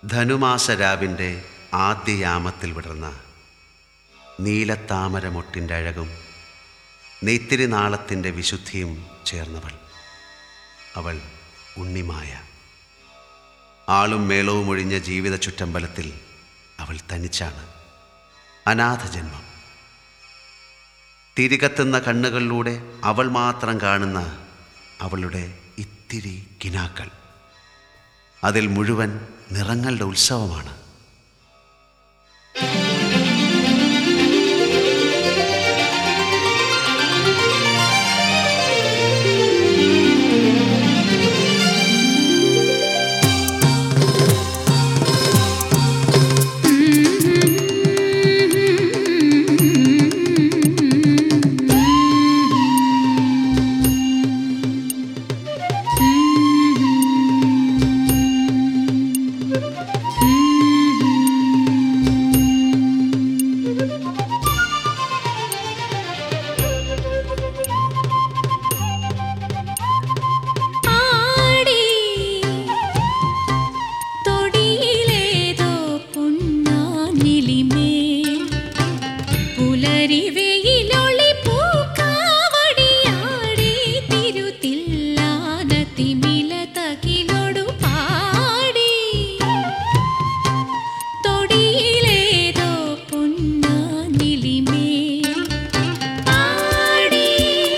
ധനുമാസരാവിൻ്റെ ആദ്യ യാമത്തിൽ വിടർന്ന നീലത്താമരമൊട്ടിൻ്റെ അഴകും നെയ്ത്തിരി നാളത്തിൻ്റെ വിശുദ്ധിയും ചേർന്നവൾ അവൾ ഉണ്ണിമായ ആളും മേളവും ഒഴിഞ്ഞ ജീവിത ചുറ്റമ്പലത്തിൽ അവൾ തനിച്ചാണ് അനാഥജന്മം തിരികത്തുന്ന കണ്ണുകളിലൂടെ അവൾ മാത്രം കാണുന്ന അവളുടെ ഇത്തിരി കിനാക്കൾ അതിൽ മുഴുവൻ നിറങ്ങളുടെ ഉത്സവമാണ് ആടി തൊടിയിലേതോ പൊന്നാനിലിമേൽ പുലരി വെയിലൊളി പൂക്കാവടിയാടി തിരുത്തില്ലാന തിമില തകിലൊടു പാടി തൊടിയിലേതോ പൊന്നാനിലിമേൽ ആടി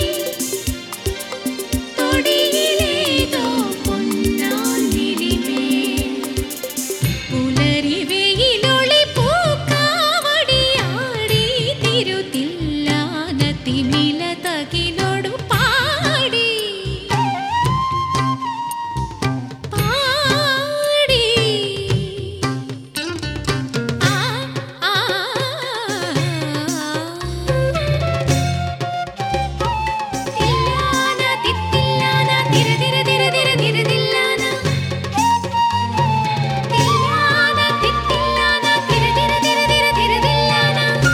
തൊടിയിലേതോ പൊന്നാനിലിമേൽ പുലരി വെയിലൊളി പൂക്കാവടിയാടി തിരുത്തില്ലാന തിമില തകിലൊടു പാടി പാടി ആ ആ തില്ലാന തിത്തില്ലാന തിര തിര തിര തിര തിര തില്ലാന തില്ലാന തിത്തില്ലാന തിര തിര തിര തിര തിര തില്ലാന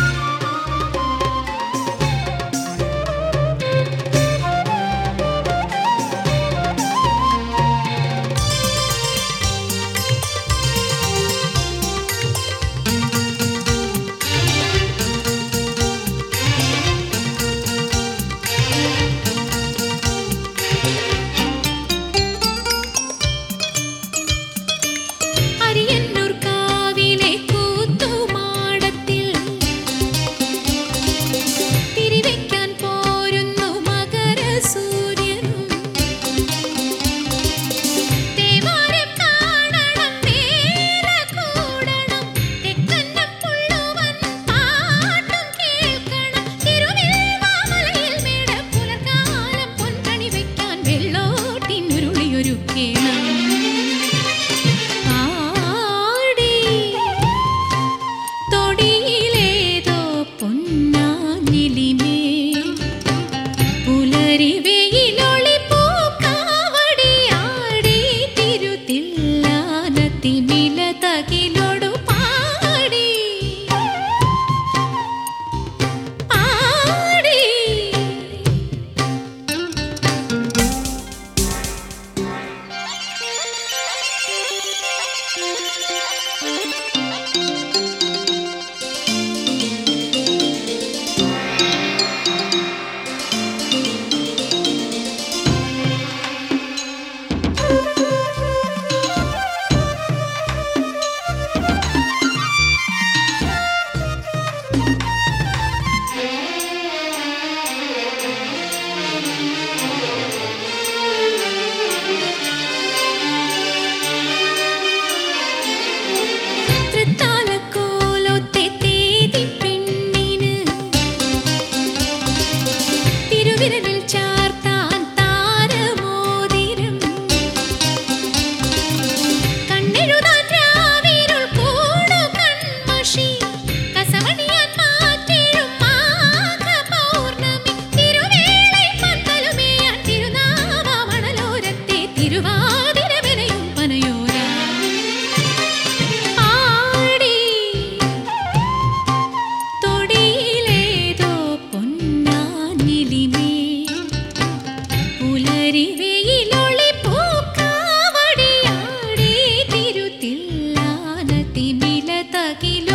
അരിയന്നൂർ കാവിലെ കൂത്തുമാടത്തിൽ തിരിവെക്കാൻ പോരുന്നു മകരസൂര്യനും തേവാരം കാണണം വേല കൂടണം തെക്കന്നം പുള്ളുവൻ പാട്ടും കേൾക്കണം തിരുനെൽവാമലയിൽ മേട പുലർക്കാലം പൊൻകണി വെക്കാൻ വെള്ളോട്ടിനുരുളിയൊരുക്കേണം ആടി തൊടിയിലേതോ പൊന്നാനിലിമേൽ പുലരി വെയിലൊളി പൂക്കാവടിയാടി തിരുത്തില്ലാന തിമില തകിലൊടു പാടി പാടി തൃത്താലക്കോലൊത്തെ തേതി പെണ്ണിന് തിരുവിരലിൽ ചാർത്താൻ താരമോതിരം കണ്ണെഴുതാൻ രാവിരുൾ കൂടു കൺമഷി കസവണിയാൻ മാറ്റിടും മാഘ പൗർണമി തിരുവേളை പന്തലുമേയാൻ തിരുനാവാമണലോരത്തെ തിരുവാതിര വിനയും പനയോരാ ആടി തൊടിയിലേതോ പൊന്നാനിലിമേൽ പുലരി വെയിലൊളി പൂക്കാവടിയാടി തിരുത്തില്ലാന തിമില തകിലോ